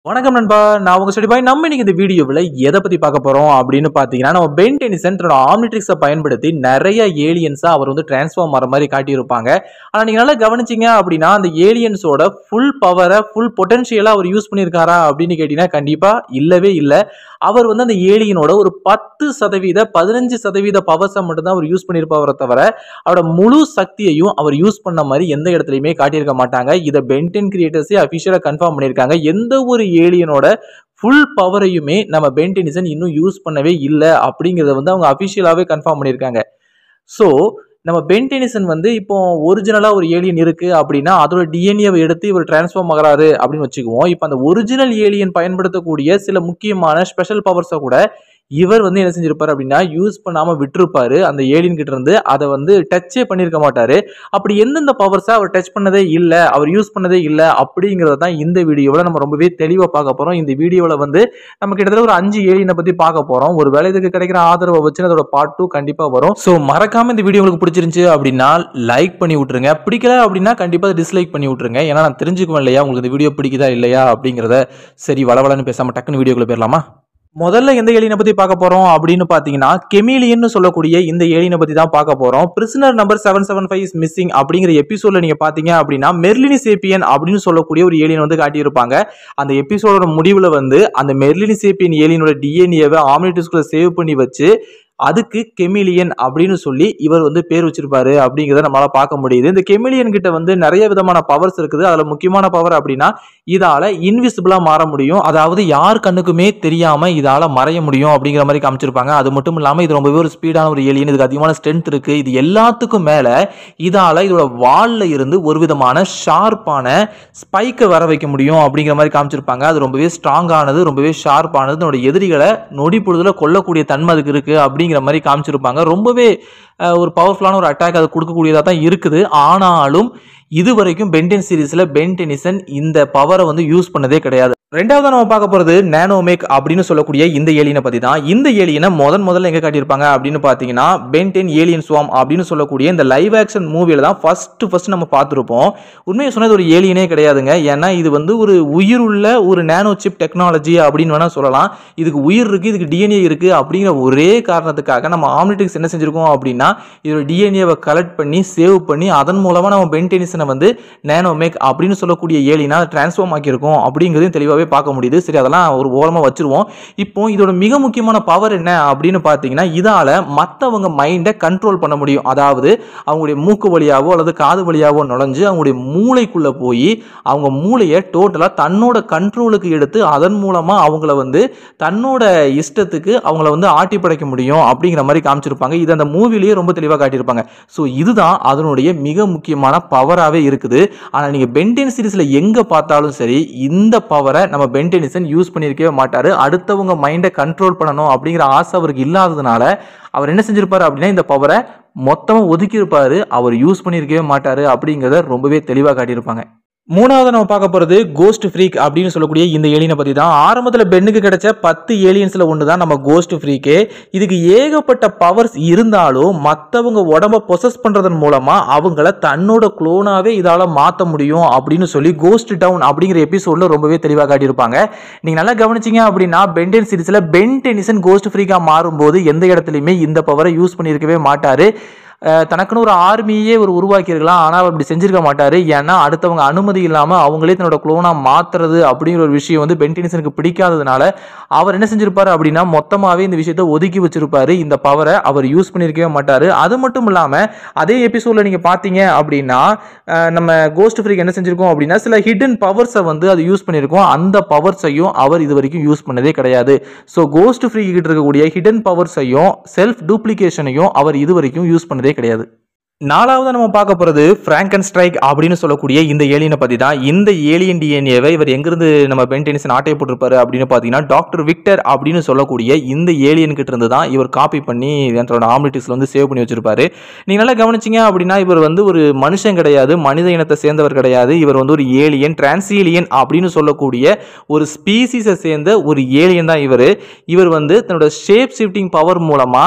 வணக்கம் நண்பா நான் உங்க ஸ்டடி பாய் நம்ம இன்னைக்கு இந்த வீடியோவில் எதை பத்தி பார்க்க போறோம் அப்படின்னு பார்த்தீங்கன்னா நம்ம பென் டெனிசன் தன்னோட ஆம்னிட்ரிக்ஸை பயன்படுத்தி நிறைய ஏலியன்ஸா அவர் வந்து டிரான்ஸ்ஃபார்ம் ஆகிற மாதிரி காட்டியிருப்பாங்க ஆனா நீங்க நல்லா கவனிச்சீங்க அப்படின்னா அந்த ஏலியன்ஸோட ஃபுல் பவரை ஃபுல் பொட்டன்ஷியலா அவர் யூஸ் பண்ணியிருக்காரா அப்படின்னு கேட்டீங்கன்னா கண்டிப்பா இல்லவே இல்லை அவர் வந்து அந்த ஏலியனோட ஒரு பத்து சதவீத பதினஞ்சு சதவீத பவர்ஸை மட்டும்தான் அவர் யூஸ் பண்ணியிருப்பவரை தவிர அவரோட முழு சக்தியையும் அவர் யூஸ் பண்ண மாதிரி எந்த இடத்துலையுமே காட்டியிருக்க மாட்டாங்க இதை பென்டென் கிரியேட்டர்ஸே அஃபிஷியலாக கன்ஃபார்ம் பண்ணியிருக்காங்க எந்த ஒரு ஏலியனோட ஃபுல் பவரையுமே நம்ம பென்டெனிசன் இன்னும் யூஸ் பண்ணவே இல்லை அப்படிங்கிறத வந்து அவங்க அஃபிஷியலாகவே கன்ஃபார்ம் பண்ணியிருக்காங்க ஸோ நம்ம பென்டெனிசன் வந்து இப்போ ஒரிஜினலாக ஒரு ஏலியன் இருக்குது அப்படின்னா அதோட டிஎன்ஏவை எடுத்து இவர் டிரான்ஸ்ஃபார்ம் ஆகிறாரு அப்படின்னு வச்சுக்குவோம் இப்போ அந்த ஒரிஜினல் ஏலியன் பயன்படுத்தக்கூடிய சில முக்கியமான ஸ்பெஷல் பவர்ஸை கூட இவர் வந்து என்ன செஞ்சிருப்பாரு அப்படின்னா யூஸ் பண்ணாம விட்டுருப்பாரு அந்த ஏலியன் கிட்ட இருந்து அதை வந்து டச்சே பண்ணியிருக்க மாட்டாரு அப்படி எந்தெந்த பவர்ஸை அவர் டச் பண்ணதே இல்லை அவர் யூஸ் பண்ணதே இல்லை அப்படிங்கிறத தான் இந்த வீடியோவில் நம்ம ரொம்பவே தெளிவாக பார்க்க போகிறோம் இந்த வீடியோவில் வந்து நம்ம கிட்டத்தட்ட ஒரு அஞ்சு ஏலியனை பற்றி பார்க்க போகிறோம் ஒரு வேலை இதுக்கு கிடைக்கிற ஆதரவை வச்சு அதோட பார்ட் டூ கண்டிப்பாக வரும் ஸோ மறக்காம இந்த வீடியோ உங்களுக்கு பிடிச்சிருந்துச்சு அப்படின்னா லைக் பண்ணி விட்ருங்க பிடிக்கல அப்படின்னா கண்டிப்பாக டிஸ்லைக் பண்ணி விட்ருங்க ஏன்னா நான் தெரிஞ்சுக்குவேன் இல்லையா உங்களுக்கு இந்த வீடியோ பிடிக்குதா இல்லையா அப்படிங்கிறத சரி வளவலன்னு பேசாமல் டக்குன்னு வீடியோக்குள்ள போயிடலாமா முதல்ல எந்த ஏலியனை பத்தி பார்க்க போறோம் அப்படின்னு பாத்தீங்கன்னா கெமிலியன் சொல்லக்கூடிய இந்த ஏலியனை பத்தி தான் பார்க்க போறோம் prisoner number seven seven five is missing அப்படிங்கிற எபிசோட்ல நீங்க பாத்தீங்க அப்படின்னா மெர்லினி சேப்பியன் அப்படின்னு சொல்லக்கூடிய ஒரு ஏலியன் வந்து காட்டியிருப்பாங்க அந்த எபிசோடோட முடிவுல வந்து அந்த மெர்லினி சேப்பியன் ஏலியனோட டிஎன்ஏவை ஆம்னிட்டிஸ்குள்ள சேவ் பண்ணி வச்சு அதுக்கு கெமிலியன் அப்படின்னு சொல்லி இவர் வந்து பேர் வச்சிருப்பாரு அப்படிங்கிறத நம்மளால பார்க்க முடியுது இந்த கெமிலியன் கிட்ட வந்து நிறைய விதமான பவர்ஸ் இருக்குது அதுல முக்கியமான பவர் அப்படின்னா இதால இன்விசிபிளா மாற முடியும் அதாவது யார் கண்ணுக்குமே தெரியாம இதால மறைய முடியும் அப்படிங்கிற மாதிரி காமிச்சிருப்பாங்க அது மட்டும் இல்லாம இது ரொம்பவே ஒரு ஸ்பீடான ஒரு ஏலியன் இதுக்கு அதிகமான ஸ்ட்ரென்த் இருக்கு இது எல்லாத்துக்கும் மேல இதால இதோட வால்ல இருந்து ஒரு விதமான ஷார்ப்பான ஸ்பைக்கை வர வைக்க முடியும் அப்படிங்கிற மாதிரி காமிச்சிருப்பாங்க அது ரொம்பவே ஸ்ட்ராங்கானது ரொம்பவே ஷார்ப்பானது தன்னோட எதிரிகளை நொடி பொழுதுல கொல்லக்கூடிய தன்மை அதுக்கு இருக்கு அப்படிங்கிற மாதிரி காமிச்சிருப்பாங்க ரொம்பவே அஹ், ஒரு பவர்ஃபுல்லான ஒரு அட்டாக் அது கொடுக்கக்கூடியதாக தான் இருக்குது ஆனாலும் இது வரைக்கும் பென்டென் சீரீஸில் பென்டெனிசன் இந்த பவரை வந்து யூஸ் பண்ணதே கிடையாது ரெண்டாவது நம்ம பார்க்க போகிறது நேனோமேக் அப்படின்னு சொல்லக்கூடிய இந்த ஏலியனை பற்றி தான் இந்த ஏலியனை முதன் முதல்ல எங்கே காட்டியிருப்பாங்க அப்படின்னு பார்த்தீங்கன்னா பென்டென் ஏலியன் ஸ்வாம் அப்படின்னு சொல்லக்கூடிய இந்த லைவ் ஆக்ஷன் மூவியில் தான் ஃபர்ஸ்ட் ஃபர்ஸ்ட் நம்ம பார்த்துருப்போம் உண்மையை சொன்னது ஒரு ஏலியனே கிடையாதுங்க ஏன்னா இது வந்து ஒரு உயிருள்ள ஒரு நேனோ சிப் டெக்னாலஜி அப்படின்னு வேணால் சொல்லலாம் இதுக்கு உயிர் இருக்குது இதுக்கு டிஎன்ஏ இருக்குது அப்படிங்கிற ஒரே காரணத்துக்காக நம்ம ஆம்னிட்டிக்ஸ் என்ன செஞ்சுருக்கோம் அப்படின்னா இதோட டிஎன்ஏவை கலெக்ட் பண்ணி சேவ் பண்ணி அதன் மூலமாக நம்ம பென்டெனிசனை வந்து நேனோமேக் அப்படின்னு சொல்லக்கூடிய ஏலினா டிரான்ஸ்ஃபார்ம் ஆக்கியிருக்கோம் அப்படிங்கிறதையும் தெளிவாகவே பார்க்க முடியுது சரி அதெல்லாம் ஒரு ஓரமாக வச்சிருவோம் இப்போ இதோட மிக முக்கியமான பவர் என்ன அப்படின்னு பார்த்தீங்கன்னா இதால் மற்றவங்க மைண்டை கண்ட்ரோல் பண்ண முடியும் அதாவது அவங்களுடைய மூக்கு வழியாவோ அல்லது காது வழியாவோ நுழைஞ்சு அவங்களுடைய மூளைக்குள்ளே போய் அவங்க மூளையை டோட்டலாக தன்னோட கண்ட்ரோலுக்கு எடுத்து அதன் மூலமாக அவங்கள வந்து தன்னோட இஷ்டத்துக்கு அவங்கள வந்து ஆட்டி படைக்க முடியும் அப்படிங்கிற மாதிரி காமிச்சிருப்பாங்க இது அந்த மூவிலேயே ரொம்ப தெளிவாக காட்டியிருப்பாங்க ஸோ இதுதான் அதனுடைய மிக முக்கியமான பவராகவே இருக்குது ஆனால் நீங்கள் பென்டென் சீரிஸில் எங்கே பார்த்தாலும் சரி இந்த பவரை நம்ம பென்டெனிசன் யூஸ் பண்ணியிருக்கவே மாட்டார் அடுத்தவங்க மைண்டை கண்ட்ரோல் பண்ணணும் அப்படிங்கிற ஆசை அவருக்கு இல்லாததுனால அவர் என்ன செஞ்சிருப்பாரு அப்படின்னா இந்த பவரை மொத்தமாக ஒதுக்கியிருப்பாரு அவர் யூஸ் பண்ணியிருக்கவே மாட்டார் அப்படிங்கிறத ரொம்பவே தெளிவாக காட்டியிருப்பாங்க மூணாவது நம்ம பார்க்க போகிறது கோஸ்ட் ஃப்ரீக் அப்படின்னு சொல்லக்கூடிய இந்த ஏலியனை பற்றி தான் ஆரம்பத்தில் பெண்ணுக்கு கிடைச்ச பத்து ஏலியன்ஸில் ஒன்று தான் நம்ம கோஸ்ட் ஃப்ரீக்கு இதுக்கு ஏகப்பட்ட பவர்ஸ் இருந்தாலும் மற்றவங்க உடம்ப பொசஸ் பண்ணுறதன் மூலமாக அவங்கள தன்னோட குளோனாகவே இதால் மாற்ற முடியும் அப்படின்னு சொல்லி கோஸ்ட் டவுன் அப்படிங்கிற எபிசோடில் ரொம்பவே தெளிவாக காட்டியிருப்பாங்க நீங்கள் நல்லா கவனிச்சிங்க அப்படின்னா பென்டென் சீரிஸில் பென் டெனிசன் கோஸ்ட் ஃப்ரீக்காக மாறும்போது எந்த இடத்துலையுமே இந்த பவரை யூஸ் பண்ணியிருக்கவே மாட்டார் அஹ் தனக்குன்னு ஒரு ஆர்மியே ஒரு உருவாக்கியிருக்கலாம் ஆனால் அவர் அப்படி செஞ்சிருக்க மாட்டார் ஏன்னா அடுத்தவங்க அனுமதி இல்லாமல் அவங்களே தன்னோட குளோனாக மாற்றுறது அப்படிங்கிற ஒரு விஷயம் வந்து பென்டெனிசனுக்கு பிடிக்காததுனால அவர் என்ன செஞ்சிருப்பாரு அப்படின்னா மொத்தமாகவே இந்த விஷயத்தை ஒதுக்கி வச்சிருப்பாரு இந்த பவரை அவர் யூஸ் பண்ணியிருக்கவே மாட்டார் அது மட்டும் இல்லாமல் அதே எபிசோடில் நீங்கள் பார்த்தீங்க அப்படின்னா அஹ் நம்ம கோஸ்ட் ஃப்ரீக் என்ன செஞ்சிருக்கோம் அப்படின்னா சில ஹிடன் பவர்ஸை வந்து அது யூஸ் பண்ணியிருக்கோம் அந்த பவர்ஸையும் அவர் இது வரைக்கும் யூஸ் பண்ணதே கிடையாது ஸோ கோஸ்ட் ஃப்ரீ கிட்ட இருக்கக்கூடிய ஹிடன் பவர்ஸையும் செல்ஃப் டூப்ளிகேஷனையும் அவர் இது வரைக்கும் யூஸ் பண்ணதே கிடையாது நாலாவது நம்ம பார்க்க போகிறது ஃப்ராங்கன் ஸ்ட்ரைக் அப்படின்னு சொல்லக்கூடிய இந்த ஏலியனை பற்றி தான் இந்த ஏலியன் டிஎன்ஏவை இவர் எங்கிருந்து நம்ம பென்டெனிசன் ஆட்டை போட்டிருப்பாரு அப்படின்னு பார்த்தீங்கன்னா டாக்டர் விக்டர் அப்படின்னு சொல்லக்கூடிய இந்த ஏலியன் கிட்ட இருந்து தான் இவர் காப்பி பண்ணி தன்னோட ஆம்னிட்டிக்ஸில் வந்து சேவ் பண்ணி வச்சிருப்பாரு நீங்கள் நல்லா கவனிச்சிங்க அப்படின்னா இவர் வந்து ஒரு மனுஷன் கிடையாது மனித இனத்தை சேர்ந்தவர் கிடையாது இவர் வந்து ஒரு ஏலியன் டிரான்ஸ்ஏலியன் அப்படின்னு சொல்லக்கூடிய ஒரு ஸ்பீசிஸை சேர்ந்த ஒரு ஏலியன் தான் இவர் இவர் வந்து தன்னோட ஷேப் ஷிஃப்டிங் பவர் மூலமாக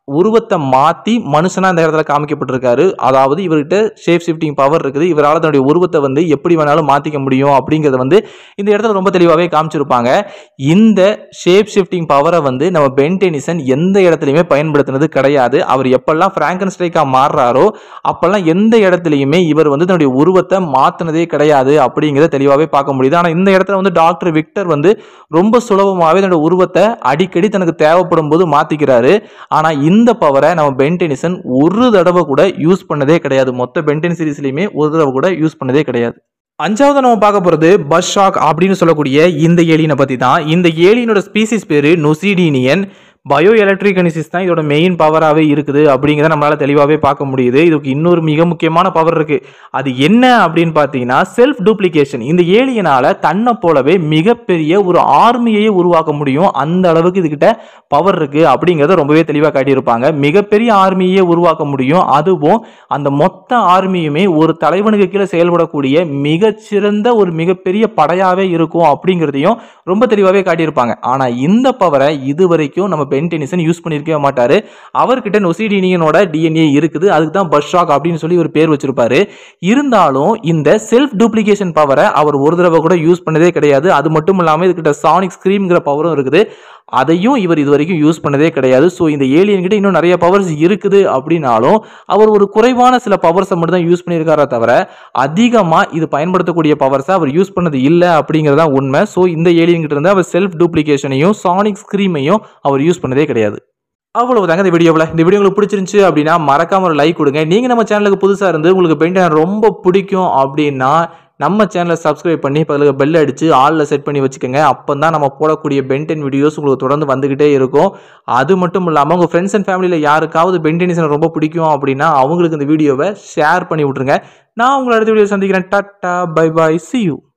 உருவத்தை மாற்றி மனுஷனாக இந்த இடத்துல காமிக்கப்பட்டிருக்காரு அதாவது இவர்கிட்ட ஷேப் ஷிஃப்டிங் பவர் இருக்குது இவரால் தன்னுடைய உருவத்தை வந்து எப்படி வேணாலும் மாற்றிக்க முடியும் அப்படிங்கிறத வந்து இந்த இடத்துல ரொம்ப தெளிவாகவே காமிச்சிருப்பாங்க இந்த ஷேப் ஷிஃப்டிங் பவரை வந்து நம்ம பென் டெனிசன் எந்த இடத்துலையுமே பயன்படுத்தினது கிடையாது அவர் எப்பெல்லாம் ஃப்ராங்கன் ஸ்ட்ரைக்காக மாறுறாரோ அப்பெல்லாம் எந்த இடத்துலையுமே இவர் வந்து தன்னுடைய உருவத்தை மாற்றினதே கிடையாது அப்படிங்கிறத தெளிவாகவே பார்க்க முடியுது ஆனால் இந்த இடத்துல வந்து டாக்டர் விக்டர் வந்து ரொம்ப சுலபமாகவே தன்னோட உருவத்தை அடிக்கடி தனக்கு தேவைப்படும் போது மாற்றிக்கிறாரு ஆனால் இந்த பவரை நம்ம பென்டெனிசன் ஒரு தடவை கூட யூஸ் பண்ணதே கிடையாது மொத்த பென்டென் சீரீஸ்லையுமே ஒரு தடவை கூட யூஸ் பண்ணதே கிடையாது அஞ்சாவது நம்ம பார்க்க போகிறது பஸ் ஷாக் அப்படின்னு சொல்லக்கூடிய இந்த ஏலியனை பற்றி தான் இந்த ஏலியனோட ஸ்பீசிஸ் பேர் நொசிடீனியன் பயோ எலக்ட்ரிகனிசிஸ் தான் இதோட மெயின் பவராகவே இருக்குது அப்படிங்கிறத நம்மளால் தெளிவாகவே பார்க்க முடியுது இதுக்கு இன்னொரு மிக முக்கியமான பவர் இருக்குது அது என்ன அப்படின்னு பார்த்தீங்கன்னா செல்ஃப் டூப்ளிகேஷன் இந்த ஏலியனால் தன்னை போலவே மிகப்பெரிய ஒரு ஆர்மியையே உருவாக்க முடியும் அந்த அளவுக்கு இதுகிட்ட பவர் இருக்குது அப்படிங்கிறத ரொம்பவே தெளிவாக காட்டியிருப்பாங்க மிகப்பெரிய ஆர்மியே உருவாக்க முடியும் அதுவும் அந்த மொத்த ஆர்மியுமே ஒரு தலைவனுக்கு கீழே செயல்படக்கூடிய மிகச்சிறந்த ஒரு மிகப்பெரிய படையாகவே இருக்கும் அப்படிங்கிறதையும் ரொம்ப தெளிவாகவே காட்டியிருப்பாங்க ஆனால் இந்த பவரை இது வரைக்கும் நம்ம பென் டெனிசன் யூஸ் பண்ணியிருக்கவே மாட்டார் அவர்கிட்ட நொசிடீனியனோட டிஎன்ஏ இருக்குது அதுக்கு தான் பஸ் ஷாக் அப்படின்னு சொல்லி ஒரு பேர் வச்சிருப்பாரு இருந்தாலும் இந்த செல்ஃப் டூப்ளிகேஷன் பவரை அவர் ஒரு தடவை கூட யூஸ் பண்ணதே கிடையாது அது மட்டும் இல்லாமல் இதுக்கிட்ட சானிக் ஸ்க்ரீம்ங்கிற பவரும் இருக்குது அதையும் இவர் இது வரைக்கும் யூஸ் பண்ணதே கிடையாது ஸோ இந்த ஏலியன் கிட்ட இன்னும் நிறைய பவர்ஸ் இருக்குது அப்படின்னாலும் அவர் ஒரு குறைவான சில பவர்ஸை மட்டும் தான் யூஸ் பண்ணியிருக்காரே தவிர அதிகமாக இது பயன்படுத்தக்கூடிய பவர்ஸை அவர் யூஸ் பண்ணது இல்லை அப்படிங்கிறது தான் உண்மை ஸோ இந்த ஏலியன் கிட்ட இருந்து அவர் செல்ஃப் டூப்ளிகேஷனையும் சானிக் ஸ்க்ரீமையும் அவர் யூஸ் பண்ணதே கிடையாது அவ்வளவு தாங்க இந்த வீடியோவில் இந்த வீடியோ உங்களுக்கு பிடிச்சிருந்துச்சு அப்படின்னா மறக்காம ஒரு லைக் கொடுங்க நீங்கள் நம்ம சேனலுக்கு புதுசாக இருந்து உங்களுக்கு பெயிண்ட் ரொம்ப பிடிக்கும் அப்படின்னா நம்ம சேனலை சப்ஸ்கிரைப் பண்ணி பக்கத்தில் பெல் அடித்து ஆளில் செட் பண்ணி வச்சுக்கோங்க அப்போ தான் நம்ம போடக்கூடிய பென்டென் வீடியோஸ் உங்களுக்கு தொடர்ந்து வந்துக்கிட்டே இருக்கும் அது மட்டும் இல்லாமல் உங்கள் ஃப்ரெண்ட்ஸ் அண்ட் ஃபேமிலியில் யாருக்காவது பென்டெனிசன் ரொம்ப பிடிக்கும் அப்படின்னா அவங்களுக்கு இந்த வீடியோவை ஷேர் பண்ணி விட்ருங்க நான் உங்களை அடுத்த வீடியோ சந்திக்கிறேன் ta-ta bye bye see you